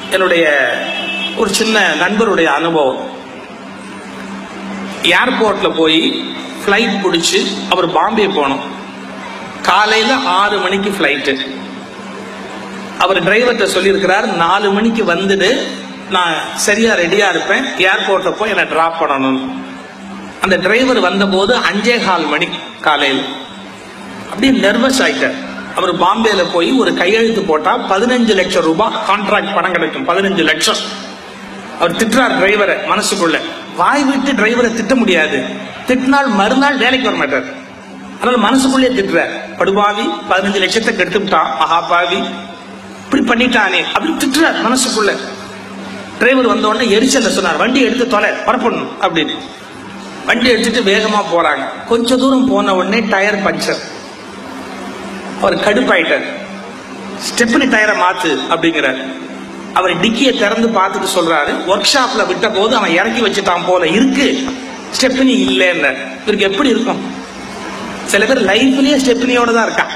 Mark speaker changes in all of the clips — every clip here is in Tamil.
Speaker 1: என்னுடைய ஒரு சின்ன நண்பருடைய அனுபவம் ஏர்போர்ட்ல போய் ஃப்ளைட் பிடிச்சி அவர் பாம்பே போனோம் காலையில ஆறு மணிக்கு ஃப்ளைட்டு அவர் டிரைவர்கிட்ட சொல்லியிருக்கிறார் நாலு மணிக்கு வந்துடு நான் சரியா ரெடியா இருப்பேன் ஏர்போர்ட்ல போய் என்னை டிராப் பண்ணணும் அந்த டிரைவர் வந்தபோது அஞ்சே கால் மணி காலையில் அப்படியே நர்வஸ் ஆயிட்டார் அவர் பாம்பேல போய் ஒரு கையெழுத்து போட்டா பதினஞ்சு லட்சம் ரூபாய் கான்ட்ராக்ட் பணம் கிடைக்கும் பதினஞ்சு லட்சம் அவர் திட்டுறார் டிரைவரை மனசுக்குள்ள வாய் விட்டு டிரைவரை திட்ட முடியாது திட்டினால் மறுநாள் வேலைக்கு வர மாட்டார் அதனால மனசுக்குள்ளே திட்டுறார் படுபாவி பதினஞ்சு லட்சத்தை கெடுத்துட்டான் மகாபாவி இப்படி பண்ணிட்டானே அப்படின்னு திட்டுறார் மனசுக்குள்ள டிரைவர் வந்த உடனே எரிச்சல்ல சொன்னார் வண்டி எடுத்து தொலை வரப்படணும் அப்படின்னு வண்டி எடுத்துட்டு வேகமா போறாங்க கொஞ்ச தூரம் போன உடனே டயர் பஞ்சர் அவர் கடுப்பாயிட்டார் ஸ்டெப்னி டயரை மாத்து அப்படிங்கிறார் அவர் டிக்கியை திறந்து பார்த்துட்டு சொல்றாரு ஒர்க் ஷாப்ல விட்ட போது அவன் இறக்கி வச்சுட்டான் போல இருக்கு ஸ்டெப்னி இல்லைன்னு இவருக்கு எப்படி இருக்கும் சில பேர் லைஃப்லயே ஸ்டெப்னியோட தான் இருக்கான்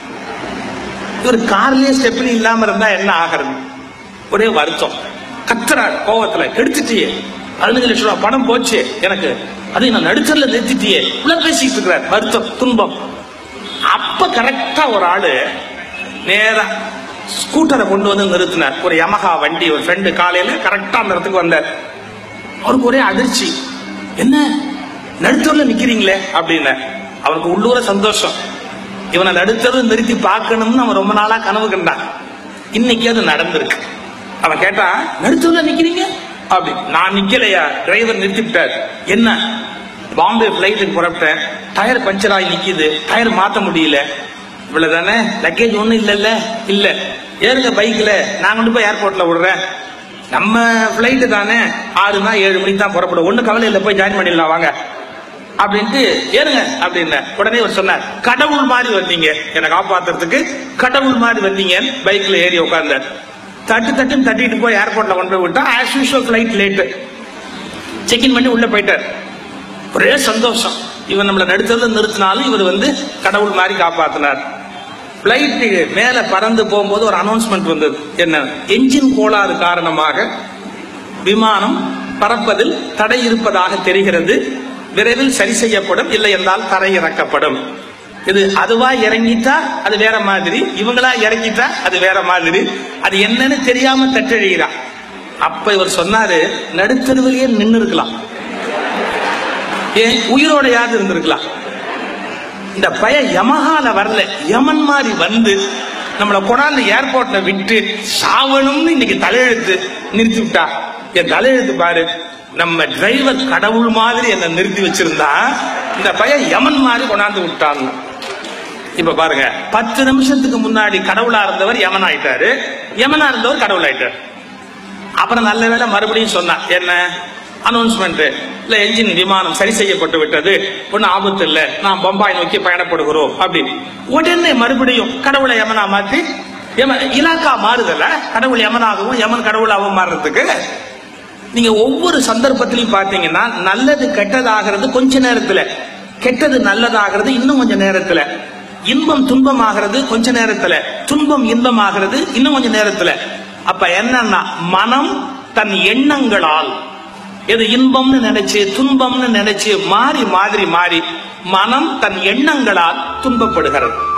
Speaker 1: இவர் கார்லயே ஸ்டெப்னி இல்லாம இருந்தா என்ன ஆகிறது ஒரே வருத்தம் கத்துறார் கோவத்துல கெடுத்துட்டியே பதினஞ்சு லட்சம் ரூபாய் பணம் போச்சு எனக்கு அதை நான் நடுத்தர்ல நிறுத்திட்டியே உள்ள பேசிட்டு இருக்கிறார் வருத்தம் துன்பம் அப்ப கரெக்டா ஒரு ஆளு நேரா ஸ்கூட்டரை கொண்டு வந்து நிறுத்தினார் ஒரு யமஹா வண்டி ஒரு ஃப்ரெண்டு காலையில கரெக்டா அந்த இடத்துக்கு வந்தார் அவருக்கு ஒரே அதிர்ச்சி என்ன நடுத்தூர்ல நிக்கிறீங்களே அப்படின்னு அவருக்கு உள்ளூர சந்தோஷம் இவனை நடுத்தரு நிறுத்தி பார்க்கணும்னு அவன் ரொம்ப நாளா கனவு கண்டான் இன்னைக்கு அது நடந்திருக்கு அவன் கேட்டா நடுத்தூர்ல நிக்கிறீங்க அப்படி நான் நிக்கலையா டிரைவர் நிறுத்திவிட்டார் என்ன பாம்பே பிளைட்டுக்கு புறப்பட்டேன் டயர் பஞ்சர் ஆகி நிக்குது டயர் மாத்த முடியல இவ்வளவுதானே லக்கேஜ் ஒண்ணும் இல்லல்ல இல்ல ஏறுங்க பைக்ல நான் கொண்டு போய் ஏர்போர்ட்ல விடுறேன் நம்ம பிளைட்டு தானே ஆறுனா ஏழு மணிக்கு தான் புறப்படும் ஒண்ணு கவலை இல்லை போய் ஜாயின் பண்ணிடலாம் வாங்க அப்படின்ட்டு ஏறுங்க அப்படின்னு உடனே அவர் சொன்னார் கடவுள் மாதிரி வந்தீங்க என்னை காப்பாத்துறதுக்கு கடவுள் மாதிரி வந்தீங்க பைக்ல ஏறி உட்கார்ந்தார் தட்டு தட்டுன்னு தட்டிட்டு போய் ஏர்போர்ட்ல கொண்டு போய் விட்டா as usual flight late check in பண்ணி உள்ள போயிட்டார் ஒரே சந்தோஷம் இவன் நம்மளை நடுத்தது நிறுத்தினாலும் இவர் வந்து கடவுள் மாதிரி காப்பாத்தினார் பிளைட் மேல பறந்து போகும்போது ஒரு அனௌன்ஸ்மெண்ட் வந்தது என்ன என்ஜின் கோளாறு காரணமாக விமானம் பறப்பதில் தடை இருப்பதாக தெரிகிறது விரைவில் சரி செய்யப்படும் இல்லை என்றால் தரை இறக்கப்படும் இது அதுவா இறங்கிட்டா அது வேற மாதிரி இவங்களா இறங்கிட்டா அது வேற மாதிரி அது என்னன்னு தெரியாம தட்டெழுகிறான் அப்ப இவர் சொன்னாரு நடுத்தருவிலேயே நின்னு இருக்கலாம் ஏன் உயிரோட யாரு இருந்திருக்கலாம் இந்த பய யமஹால வரல யமன் மாதிரி வந்து நம்மளை கொண்டாந்து ஏர்போர்ட்ல விட்டு சாவணும்னு இன்னைக்கு தலையெழுத்து நிறுத்தி விட்டா என் தலையெழுத்து பாரு நம்ம டிரைவர் கடவுள் மாதிரி என்ன நிறுத்தி வச்சிருந்தா இந்த பையன் யமன் மாதிரி கொண்டாந்து விட்டான் இப்ப பாருங்க பத்து நிமிஷத்துக்கு முன்னாடி கடவுளா இருந்தவர் யமன் ஆயிட்டாரு யமனா இருந்தவர் கடவுள் ஆயிட்டார் அப்புறம் நல்ல வேளை மறுபடியும் சொன்னான் என்ன அனௌன்ஸ்மெண்ட் இல்ல என்ஜின் விமானம் சரி செய்யப்பட்டு விட்டது ஒன்னும் ஆபத்து இல்ல நாம் பம்பாய் நோக்கி பயணப்படுகிறோம் அப்படின்னு உடனே மறுபடியும் கடவுளை யமனா மாத்தி யம இலாக்கா மாறுதல கடவுள் யமனாகவும் யமன் கடவுளாகவும் மாறுறதுக்கு நீங்க ஒவ்வொரு சந்தர்ப்பத்திலையும் பாத்தீங்கன்னா நல்லது கெட்டதாகிறது கொஞ்ச நேரத்துல கெட்டது நல்லதாகிறது இன்னும் கொஞ்ச நேரத்துல இன்பம் துன்பமாகிறது கொஞ்ச நேரத்துல துன்பம் இன்பமாகிறது இன்னும் கொஞ்ச நேரத்துல அப்ப என்னன்னா மனம் தன் எண்ணங்களால் எது இன்பம்னு நினைச்சு துன்பம்னு நினைச்சு மாறி மாதிரி மாறி மனம் தன் எண்ணங்களால் துன்பப்படுகிறது